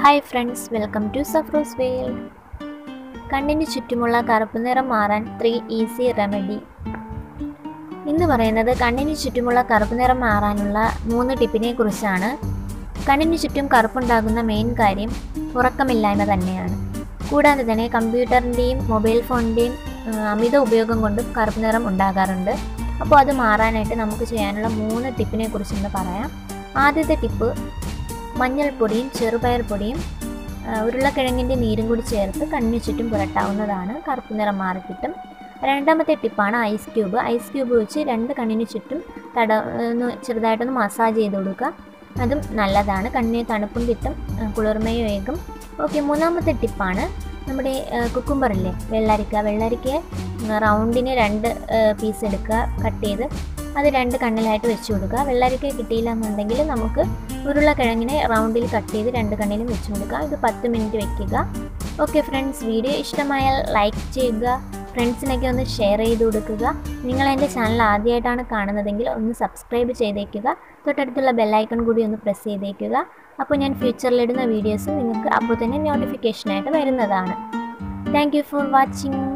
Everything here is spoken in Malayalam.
ഹായ് ഫ്രണ്ട്സ് വെൽക്കം ടു സഫ്രൂസ് വേൾഡ് കണ്ണിന് ചുറ്റുമുള്ള കറുപ്പ് നിറം മാറാൻ ത്രീ ഈസി റെമഡി ഇന്ന് പറയുന്നത് കണ്ണിന് ചുറ്റുമുള്ള കറുപ്പ് നിറം മാറാനുള്ള മൂന്ന് ടിപ്പിനെ കുറിച്ചാണ് കണ്ണിന് ചുറ്റും കറുപ്പുണ്ടാകുന്ന മെയിൻ കാര്യം ഉറക്കമില്ലായ്മ തന്നെയാണ് കൂടാതെ തന്നെ കമ്പ്യൂട്ടറിൻ്റെയും മൊബൈൽ ഫോണിൻ്റെയും അമിത ഉപയോഗം കൊണ്ടും കറുപ്പ് നിറം ഉണ്ടാകാറുണ്ട് അപ്പോൾ അത് മാറാനായിട്ട് നമുക്ക് ചെയ്യാനുള്ള മൂന്ന് ടിപ്പിനെ കുറിച്ചൊന്ന് പറയാം ആദ്യത്തെ ടിപ്പ് മഞ്ഞൾപ്പൊടിയും ചെറുപയർ പൊടിയും ആ, ഉരുളക്കിഴങ്ങിൻ്റെ നീരും കൂടി ചേർത്ത് കണ്ണിന് ചുറ്റും പുരട്ടാവുന്നതാണ് കറുപ്പ് നിറം മാറിക്കിട്ടും രണ്ടാമത്തെ ടിപ്പാണ് ഐസ് ക്യൂബ് ഐസ് ക്യൂബ് വെച്ച് രണ്ട് കണ്ണിന് ചുറ്റും തട ഒന്ന് ചെറുതായിട്ടൊന്ന് മസാജ് ചെയ്ത് കൊടുക്കുക അതും നല്ലതാണ് കണ്ണിന് തണുപ്പും കിട്ടും ആ, കുളിർമയും ഏകും ഓക്കെ മൂന്നാമത്തെ ടിപ്പാണ് നമ്മുടെ കുക്കുംബറില്ലേ വെള്ളരിക്ക വെള്ളരിക്കയെ റൗണ്ടിന് രണ്ട് പീസ് എടുക്കുക കട്ട് ചെയ്ത് അത് രണ്ട് കണ്ണിലായിട്ട് വെച്ച് കൊടുക്കുക വെള്ളരിക്ക കിട്ടിയില്ല എന്നുണ്ടെങ്കിൽ നമുക്ക് ഉരുളക്കിഴങ്ങിനെ റൗണ്ടിൽ കട്ട് ചെയ്ത് രണ്ട് കണ്ണിലും വെച്ച് കൊടുക്കുക ഇത് പത്ത് മിനിറ്റ് വെക്കുക ഓക്കെ ഫ്രണ്ട്സ് വീഡിയോ ഇഷ്ടമായാൽ ലൈക്ക് ചെയ്യുക ഫ്രണ്ട്സിനൊക്കെ ഒന്ന് ഷെയർ ചെയ്ത് കൊടുക്കുക നിങ്ങൾ എൻ്റെ ചാനൽ ആദ്യമായിട്ടാണ് കാണുന്നതെങ്കിൽ ഒന്ന് സബ്സ്ക്രൈബ് ചെയ്തേക്കുക തൊട്ടടുത്തുള്ള ബെല്ലൈക്കൺ കൂടി ഒന്ന് പ്രസ് ചെയ്തേക്കുക അപ്പോൾ ഞാൻ ഫ്യൂച്ചറിലിടുന്ന വീഡിയോസ് നിങ്ങൾക്ക് അപ്പോൾ തന്നെ നോട്ടിഫിക്കേഷനായിട്ട് വരുന്നതാണ് താങ്ക് യു ഫോർ വാച്ചിങ്